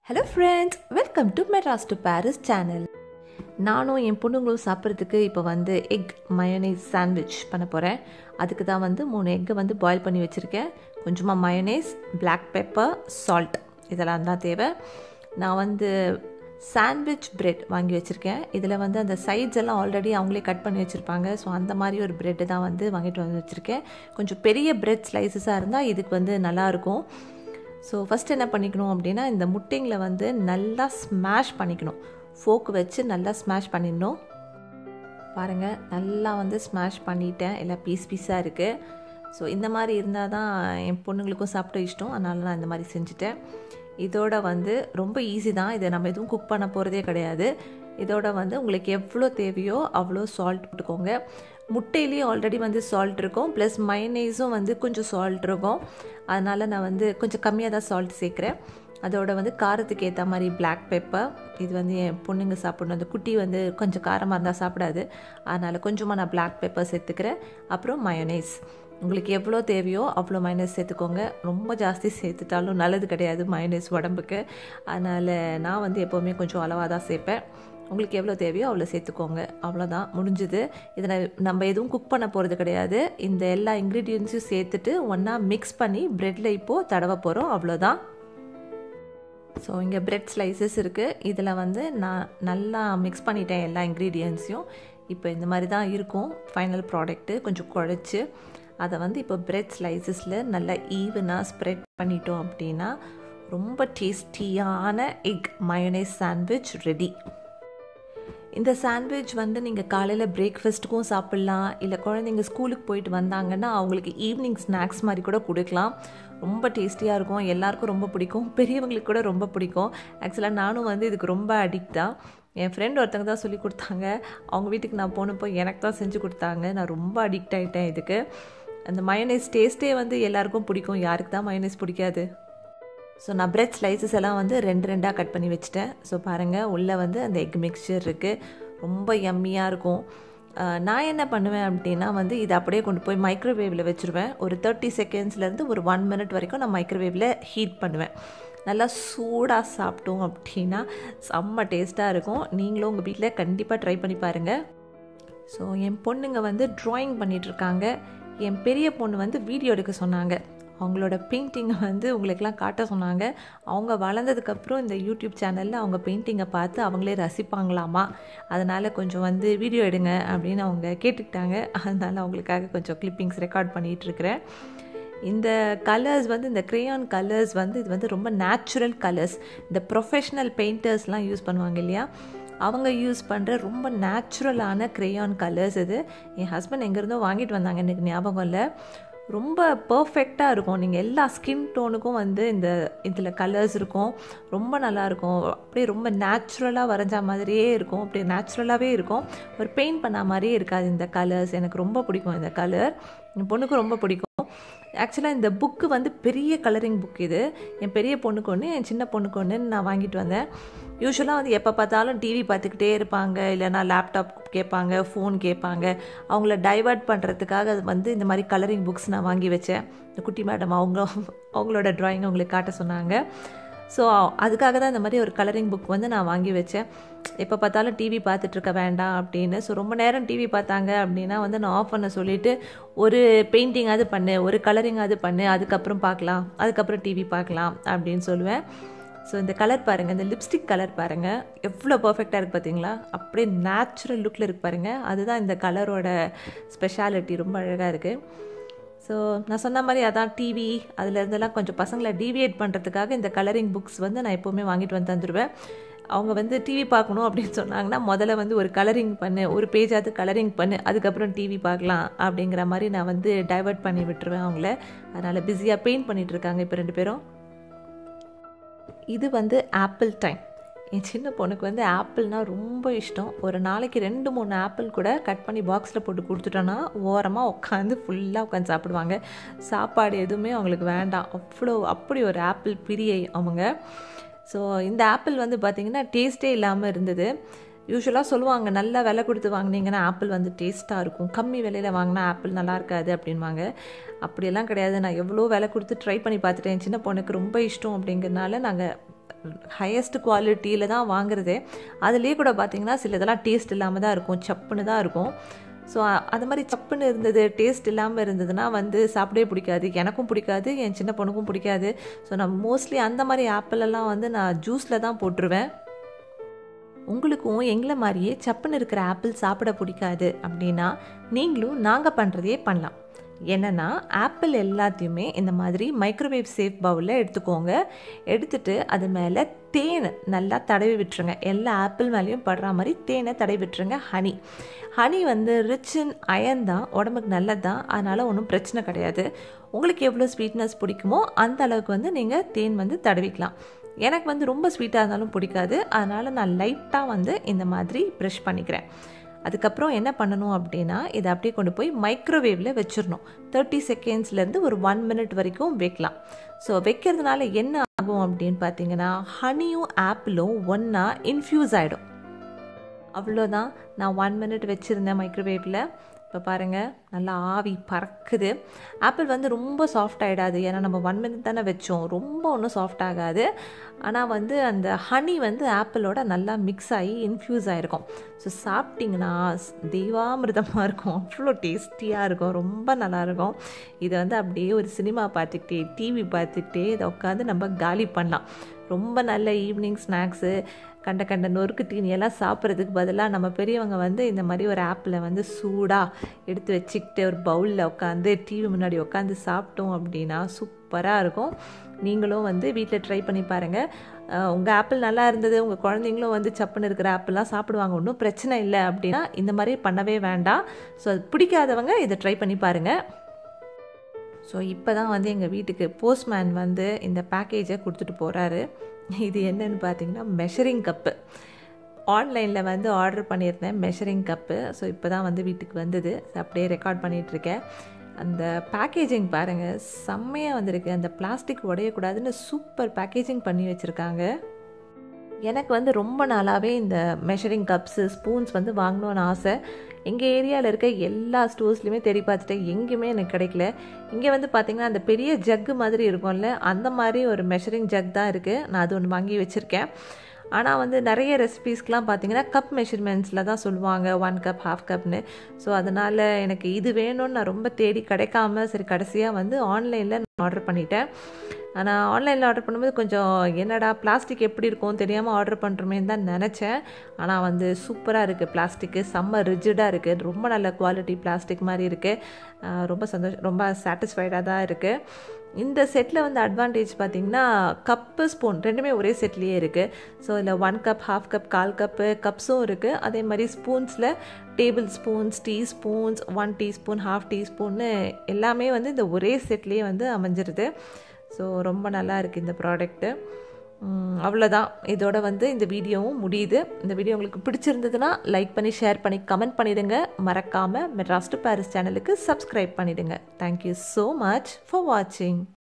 hello friends welcome to Madras to Paris channel நானும் என் பொண்ணுங்களும் சாப்பிட்றதுக்கு இப்போ வந்து எக் மயோனைஸ் சாண்ட்விச் பண்ண போகிறேன் அதுக்கு தான் வந்து மூணு எக்கை வந்து பாயில் பண்ணி வச்சுருக்கேன் கொஞ்சமாக மயோனைஸ் பிளாக் பெப்பர் சால்ட் இதெல்லாம் தான் தேவை நான் வந்து சாண்ட்விச் பிரெட் வாங்கி வச்சுருக்கேன் இதில் வந்து அந்த சைட்ஸ் எல்லாம் ஆல்ரெடி அவங்களே கட் பண்ணி வச்சுருப்பாங்க ஸோ அந்த மாதிரி ஒரு பிரெட்டு தான் வந்து வாங்கிட்டு வந்து வச்சுருக்கேன் கொஞ்சம் பெரிய பிரெட் ஸ்லைசஸாக இருந்தால் இதுக்கு வந்து நல்லாயிருக்கும் ஸோ ஃபஸ்ட் என்ன பண்ணிக்கணும் அப்படின்னா இந்த முட்டைங்களை வந்து நல்லா ஸ்மாஷ் பண்ணிக்கணும் ஃபோக்கு வச்சு நல்லா ஸ்மாஷ் பண்ணிடணும் பாருங்கள் நல்லா வந்து ஸ்மாஷ் பண்ணிட்டேன் எல்லாம் பீஸ் பீஸாக இருக்குது ஸோ இந்த மாதிரி இருந்தால் தான் என் பொண்ணுங்களுக்கும் சாப்பிட இஷ்டம் அதனால நான் இந்த மாதிரி செஞ்சுட்டேன் இதோட வந்து ரொம்ப ஈஸி தான் இதை நம்ம எதுவும் குக் பண்ண போகிறதே கிடையாது இதோட வந்து உங்களுக்கு எவ்வளோ தேவையோ அவ்வளோ சால்ட் போட்டுக்கோங்க முட்டையிலேயே ஆல்ரெடி வந்து சால்ட் இருக்கும் ப்ளஸ் மைனேஸும் வந்து கொஞ்சம் சால்ட் இருக்கும் அதனால் நான் வந்து கொஞ்சம் கம்மியாக தான் சால்ட் சேர்க்குறேன் அதோட வந்து காரத்துக்கு ஏற்ற மாதிரி பிளாக் பெப்பர் இது வந்து என் பொண்ணுங்க சாப்பிடணும் அந்த குட்டி வந்து கொஞ்சம் காரமாக இருந்தால் சாப்பிடாது அதனால் கொஞ்சமாக நான் பிளாக் பெப்பர் சேர்த்துக்கிறேன் அப்புறம் மயோனைஸ் உங்களுக்கு எவ்வளோ தேவையோ அவ்வளோ மைனஸ் சேர்த்துக்கோங்க ரொம்ப ஜாஸ்தி சேர்த்துட்டாலும் நல்லது கிடையாது மைனஸ் உடம்புக்கு அதனால் நான் வந்து எப்போவுமே கொஞ்சம் அளவாக தான் சேர்ப்பேன் உங்களுக்கு எவ்வளோ தேவையோ அவ்வளோ சேர்த்துக்கோங்க அவ்வளோதான் முடிஞ்சுது இதை நம்ம எதுவும் குக் பண்ண போகிறது கிடையாது இந்த எல்லா இன்க்ரீடியன்ஸையும் சேர்த்துட்டு ஒன்றா மிக்ஸ் பண்ணி ப்ரெட்டில் இப்போது தடவை போகிறோம் அவ்வளோதான் ஸோ இங்கே பிரெட் ஸ்லைசஸ் இருக்குது இதில் வந்து நான் நல்லா மிக்ஸ் பண்ணிட்டேன் எல்லா இன்க்ரீடியன்ஸையும் இப்போ இந்த மாதிரி தான் இருக்கும் ஃபைனல் ப்ராடக்ட்டு கொஞ்சம் குழச்சி அதை வந்து இப்போ பிரெட் ஸ்லைசஸில் நல்லா ஈவனாக ஸ்ப்ரெட் பண்ணிட்டோம் அப்படின்னா ரொம்ப டேஸ்டியான எக் மயோனைஸ் சாண்ட்விச் ரெடி இந்த சாண்ட்விச் வந்து நீங்கள் காலையில் பிரேக்ஃபாஸ்ட்டுக்கும் சாப்பிட்லாம் இல்லை குழந்தைங்க ஸ்கூலுக்கு போயிட்டு வந்தாங்கன்னா அவங்களுக்கு ஈவினிங் ஸ்நாக்ஸ் மாதிரி கூட கொடுக்கலாம் ரொம்ப டேஸ்டியாக இருக்கும் எல்லாருக்கும் ரொம்ப பிடிக்கும் பெரியவங்களுக்கு கூட ரொம்ப பிடிக்கும் ஆக்சுவலாக நானும் வந்து இதுக்கு ரொம்ப அடிக்ட் தான் என் ஃப்ரெண்ட் ஒருத்தங்க தான் சொல்லி கொடுத்தாங்க அவங்க வீட்டுக்கு நான் போனப்போ எனக்கு தான் செஞ்சு கொடுத்தாங்க நான் ரொம்ப அடிக்ட் ஆகிட்டேன் இதுக்கு அந்த மயனைஸ் டேஸ்ட்டே வந்து எல்லாருக்கும் பிடிக்கும் யாருக்கு தான் மயனைஸ் பிடிக்காது ஸோ நான் பிரெட் ஸ்லைசஸ் எல்லாம் வந்து ரெண்டு ரெண்டாக கட் பண்ணி வச்சுட்டேன் ஸோ பாருங்கள் உள்ளே வந்து அந்த எக் மிக்சர் இருக்குது ரொம்ப எம்மியாக இருக்கும் நான் என்ன பண்ணுவேன் அப்படின்னா வந்து இதை அப்படியே கொண்டு போய் மைக்ரோவேவில் வச்சுருவேன் ஒரு தேர்ட்டி செகண்ட்ஸ்லேருந்து ஒரு ஒன் மினிட் வரைக்கும் நான் மைக்ரோவேவில் ஹீட் பண்ணுவேன் நல்லா சூடாக சாப்பிட்டோம் அப்படின்னா செம்ம டேஸ்ட்டாக இருக்கும் நீங்களும் உங்கள் வீட்டில் கண்டிப்பாக ட்ரை பண்ணி பாருங்கள் ஸோ என் பொண்ணுங்க வந்து ட்ராயிங் பண்ணிகிட்ருக்காங்க என் பெரிய பொண்ணு வந்து வீடியோ எடுக்க சொன்னாங்க அவங்களோட பெயிண்டிங்கை வந்து உங்களுக்கெல்லாம் காட்ட சொன்னாங்க அவங்க வளர்ந்ததுக்கப்புறம் இந்த யூடியூப் சேனலில் அவங்க பெயிண்டிங்கை பார்த்து அவங்களே ரசிப்பாங்களாமா அதனால் கொஞ்சம் வந்து வீடியோ எடுங்க அப்படின்னு அவங்க கேட்டுக்கிட்டாங்க அதனால் அவங்களுக்காக கொஞ்சம் கிளிப்பிங்ஸ் ரெக்கார்ட் பண்ணிகிட்ருக்கிறேன் இந்த கலர்ஸ் வந்து இந்த க்ரேயான் கலர்ஸ் வந்து இது வந்து ரொம்ப நேச்சுரல் கலர்ஸ் இந்த ப்ரொஃபஷ்னல் பெயிண்டர்ஸ்லாம் யூஸ் பண்ணுவாங்க இல்லையா அவங்க யூஸ் பண்ணுற ரொம்ப நேச்சுரலான க்ரேயான் கலர்ஸ் இது என் ஹஸ்பண்ட் எங்கேருந்தோ வாங்கிட்டு வந்தாங்க எனக்கு ஞாபகம் இல்லை ரொம்ப பர்ஃபெக்டாக இருக்கும் நீங்கள் எல்லா ஸ்கின் டோனுக்கும் வந்து இந்த இதில் கலர்ஸ் இருக்கும் ரொம்ப நல்லாயிருக்கும் அப்படியே ரொம்ப நேச்சுரலாக வரைஞ்ச மாதிரியே இருக்கும் அப்படியே நேச்சுரலாகவே இருக்கும் ஒரு பெயிண்ட் பண்ண மாதிரியே இருக்காது இந்த கலர்ஸ் எனக்கு ரொம்ப பிடிக்கும் இந்த கலர் என் பொண்ணுக்கு ரொம்ப பிடிக்கும் ஆக்சுவலாக இந்த புக்கு வந்து பெரிய கலரிங் புக் இது என் பெரிய பொண்ணுக்கு ஒன்று என் சின்ன பொண்ணுக்கு ஒன்று நான் வாங்கிட்டு வந்தேன் யூஸ்வலாக வந்து எப்போ பார்த்தாலும் டிவி பார்த்துக்கிட்டே இருப்பாங்க இல்லைனா லேப்டாப் கேட்பாங்க ஃபோன் கேட்பாங்க அவங்கள டைவர்ட் பண்ணுறதுக்காக அது வந்து இந்த மாதிரி கலரிங் புக்ஸ் நான் வாங்கி வச்சேன் இந்த குட்டி மேடம் அவங்க அவங்களோட ட்ராயிங் அவங்களுக்கு காட்ட சொன்னாங்க ஸோ அதுக்காக தான் இந்த மாதிரி ஒரு கலரிங் புக் வந்து நான் வாங்கி வச்சேன் எப்போ பார்த்தாலும் டிவி பார்த்துட்ருக்க வேண்டாம் அப்படின்னு ஸோ ரொம்ப நேரம் டிவி பார்த்தாங்க அப்படின்னா வந்து நான் ஆஃப் பண்ண சொல்லிவிட்டு ஒரு பெயிண்டிங் அது பண்ணு ஒரு கலரிங் அது பண்ணு அதுக்கப்புறம் பார்க்கலாம் அதுக்கப்புறம் டிவி பார்க்கலாம் அப்படின்னு சொல்லுவேன் ஸோ இந்த கலர் பாருங்கள் இந்த லிப்ஸ்டிக் கலர் பாருங்கள் எவ்வளோ பர்ஃபெக்டாக இருக்குது பார்த்தீங்களா அப்படியே நேச்சுரல் லுக்கில் இருக்கு பாருங்கள் அதுதான் இந்த கலரோட ஸ்பெஷாலிட்டி ரொம்ப அழகாக இருக்குது ஸோ நான் சொன்ன மாதிரி அதான் டிவி அதில் இருந்தெல்லாம் கொஞ்சம் பசங்களை டீவியேட் பண்ணுறதுக்காக இந்த கலரிங் புக்ஸ் வந்து நான் எப்போவுமே வாங்கிட்டு வந்து தந்துடுவேன் அவங்க வந்து டிவி பார்க்கணும் அப்படின்னு சொன்னாங்கன்னா முதல்ல வந்து ஒரு கலரிங் பண்ணு ஒரு பேஜாவது கலரிங் பண்ணு அதுக்கப்புறம் டிவி பார்க்கலாம் அப்படிங்கிற மாதிரி நான் வந்து டைவர்ட் பண்ணி விட்டுருவேன் அவங்கள அதனால் பிஸியாக பெயிண்ட் பண்ணிகிட்ருக்காங்க இப்போ ரெண்டு பேரும் இது வந்து ஆப்பிள் டைம் என் சின்ன பொண்ணுக்கு வந்து ஆப்பிள்னால் ரொம்ப இஷ்டம் ஒரு நாளைக்கு ரெண்டு மூணு ஆப்பிள் கூட கட் பண்ணி பாக்ஸில் போட்டு கொடுத்துட்டோன்னா ஓரமாக உட்காந்து ஃபுல்லாக உட்காந்து சாப்பிடுவாங்க சாப்பாடு எதுவுமே அவங்களுக்கு வேண்டாம் அவ்வளோ அப்படி ஒரு ஆப்பிள் பிரியை அவங்க ஸோ இந்த ஆப்பிள் வந்து பார்த்திங்கன்னா டேஸ்ட்டே இல்லாமல் இருந்தது யூஸ்வலாக சொல்லுவாங்க நல்லா விலை கொடுத்து வாங்கினீங்கன்னா ஆப்பிள் வந்து டேஸ்ட்டாக இருக்கும் கம்மி விலையில் வாங்கினா ஆப்பிள் நல்லா இருக்காது அப்படின்வாங்க அப்படியெல்லாம் கிடையாது நான் எவ்வளோ விலை கொடுத்து ட்ரை பண்ணி பார்த்துட்டேன் சின்ன பொண்ணுக்கு ரொம்ப இஷ்டம் அப்படிங்கிறனால நாங்கள் ஹையஸ்ட் குவாலிட்டியில் தான் வாங்குறது அதுலேயே கூட பார்த்தீங்கன்னா சில இதெல்லாம் டேஸ்ட் இல்லாமல் தான் இருக்கும் சப்புன்னு தான் இருக்கும் ஸோ அது மாதிரி சப்புன்னு இருந்தது டேஸ்ட் இல்லாமல் இருந்ததுன்னா வந்து சாப்பிடவே பிடிக்காது எனக்கும் பிடிக்காது என் சின்ன பொண்ணுக்கும் பிடிக்காது ஸோ நான் மோஸ்ட்லி அந்த மாதிரி ஆப்பிளெல்லாம் வந்து நான் ஜூஸில் தான் போட்டுருவேன் உங்களுக்கும் எங்களை மாதிரியே சப்புன்னு இருக்கிற ஆப்பிள் சாப்பிட பிடிக்காது அப்படின்னா நீங்களும் நாங்கள் பண்ணுறதையே பண்ணலாம் என்னென்னா ஆப்பிள் எல்லாத்தையுமே இந்த மாதிரி மைக்ரோவேவ் சேஃப் பவுலில் எடுத்துக்கோங்க எடுத்துட்டு அது மேலே தேன் நல்லா தடவி விட்டுருங்க எல்லா ஆப்பிள் மேலேயும் படுற மாதிரி தேனை தடவி விட்டுருங்க ஹனி ஹனி வந்து ரிச் இன் அயன் தான் உடம்புக்கு நல்லது தான் அதனால் ஒன்றும் பிரச்சனை கிடையாது உங்களுக்கு எவ்வளோ ஸ்வீட்னஸ் பிடிக்குமோ அந்த அளவுக்கு வந்து நீங்கள் தேன் வந்து தடவிக்கலாம் எனக்கு வந்து ரொம்ப ஸ்வீட்டாக இருந்தாலும் பிடிக்காது அதனால் நான் லைட்டாக வந்து இந்த மாதிரி ப்ரெஷ் பண்ணிக்கிறேன் அதுக்கப்புறம் என்ன பண்ணணும் அப்படின்னா இதை அப்படியே கொண்டு போய் மைக்ரோவேவில் வச்சிடணும் தேர்ட்டி செகண்ட்ஸ்லேருந்து ஒரு ஒன் மினிட் வரைக்கும் வைக்கலாம் ஸோ வைக்கிறதுனால என்ன ஆகும் அப்படின்னு பார்த்தீங்கன்னா ஹனியும் ஆப்பிளும் ஒன்றா இன்ஃப்யூஸ் ஆகிடும் அவ்வளோதான் நான் ஒன் மினிட் வச்சுருந்தேன் மைக்ரோவேவில் இப்போ பாருங்கள் நல்லா ஆவி பறக்குது ஆப்பிள் வந்து ரொம்ப சாஃப்ட் ஆகிடாது ஏன்னா நம்ம ஒன் மினிட் தானே வச்சோம் ரொம்ப ஒன்றும் சாஃப்ட் ஆகாது ஆனால் வந்து அந்த ஹனி வந்து ஆப்பிளோட நல்லா மிக்ஸ் ஆகி இன்ஃப்யூஸ் ஆகிருக்கும் ஸோ சாப்பிட்டிங்கன்னா தெய்வாமிர்தமாக இருக்கும் அவ்வளோ டேஸ்டியாக இருக்கும் ரொம்ப நல்லாயிருக்கும் இதை வந்து அப்படியே ஒரு சினிமா பார்த்துக்கிட்டே டிவி பார்த்துக்கிட்டே இதை உட்காந்து நம்ம காலி பண்ணலாம் ரொம்ப நல்ல ஈவினிங் ஸ்நாக்ஸு கண்ட கண்ட நொறுக்கு தீனி எல்லாம் சாப்பிட்றதுக்கு பதிலாக நம்ம பெரியவங்க வந்து இந்த மாதிரி ஒரு ஆப்பில் வந்து சூடாக எடுத்து வச்சுக்கிட்டு ஒரு பவுலில் உட்காந்து டிவி முன்னாடி உட்காந்து சாப்பிட்டோம் அப்படின்னா சூப்பராக இருக்கும் நீங்களும் வந்து வீட்டில் ட்ரை பண்ணி பாருங்கள் உங்கள் ஆப்பிள் நல்லா இருந்தது உங்கள் குழந்தைங்களும் வந்து சப்புன்னு இருக்கிற ஆப்பிள்லாம் சாப்பிடுவாங்க ஒன்றும் பிரச்சனை இல்லை அப்படின்னா இந்த மாதிரி பண்ணவே வேண்டாம் ஸோ அது பிடிக்காதவங்க இதை ட்ரை பண்ணி பாருங்கள் ஸோ இப்போ தான் வந்து எங்கள் வீட்டுக்கு போஸ்ட்மேன் வந்து இந்த பேக்கேஜை கொடுத்துட்டு போகிறாரு இது என்னன்னு பார்த்தீங்கன்னா மெஷரிங் கப்பு ஆன்லைனில் வந்து ஆர்டர் பண்ணியிருந்தேன் மெஷரிங் கப்பு ஸோ இப்போ தான் வந்து வீட்டுக்கு வந்தது அப்படியே ரெக்கார்ட் பண்ணிகிட்ருக்கேன் அந்த பேக்கேஜிங் பாருங்கள் செம்மையாக வந்திருக்கு அந்த பிளாஸ்டிக் உடையக்கூடாதுன்னு சூப்பர் பேக்கேஜிங் பண்ணி வச்சுருக்காங்க எனக்கு வந்து ரொம்ப நாளாகவே இந்த மெஷரிங் கப்ஸு ஸ்பூன்ஸ் வந்து வாங்கணும்னு ஆசை எங்கள் ஏரியாவில் இருக்க எல்லா ஸ்டோர்ஸ்லையுமே தேடி பார்த்துட்டேன் எங்கேயுமே எனக்கு கிடைக்கல இங்கே வந்து பார்த்திங்கன்னா அந்த பெரிய ஜக்கு மாதிரி இருக்கும்ல அந்த மாதிரி ஒரு மெஷரிங் ஜக் தான் இருக்குது நான் அது ஒன்று வாங்கி வச்சுருக்கேன் ஆனால் வந்து நிறைய ரெசிபீஸ்க்கெலாம் பார்த்தீங்கன்னா கப் மெஷர்மெண்ட்ஸில் தான் சொல்லுவாங்க ஒன் கப் ஹாஃப் கப்னு ஸோ அதனால் எனக்கு இது வேணும்னு நான் ரொம்ப தேடி கிடைக்காம சரி கடைசியாக வந்து ஆன்லைனில் நான் ஆர்டர் பண்ணிட்டேன் ஆனால் ஆன்லைனில் ஆர்டர் பண்ணும்போது கொஞ்சம் என்னடா பிளாஸ்டிக் எப்படி இருக்கும் தெரியாமல் ஆர்டர் பண்ணுறோமேன்னு தான் நினச்சேன் ஆனால் வந்து சூப்பராக இருக்குது பிளாஸ்டிக்கு செம்ம ரிஜிடாக இருக்குது ரொம்ப நல்ல குவாலிட்டி பிளாஸ்டிக் மாதிரி இருக்குது ரொம்ப சந்தோஷம் ரொம்ப சாட்டிஸ்ஃபைடாக தான் இருக்குது இந்த செட்டில் வந்து அட்வான்டேஜ் பார்த்திங்கன்னா கப்பு ஸ்பூன் ரெண்டுமே ஒரே செட்லேயே இருக்குது ஸோ இதில் ஒன் கப் ஹாஃப் கப் கால் கப்பு கப்ஸும் இருக்குது அதே மாதிரி ஸ்பூன்ஸில் tablespoons teaspoons one teaspoon half டீஸ்பூன்னு எல்லாமே வந்து இந்த ஒரே செட்லேயே வந்து அமைஞ்சிருது ஸோ ரொம்ப நல்லா இருக்குது இந்த ப்ராடக்ட்டு அவ்வளோதான் இதோட வந்து இந்த வீடியோவும் முடியுது இந்த வீடியோ உங்களுக்கு பிடிச்சிருந்ததுன்னா லைக் பண்ணி ஷேர் பண்ணி கமெண்ட் பண்ணிவிடுங்க மறக்காமல் மெட்ராஸ் டு பாரிஸ் சேனலுக்கு சப்ஸ்கிரைப் பண்ணிவிடுங்க தேங்க்யூ ஸோ மச் ஃபார் வாட்சிங்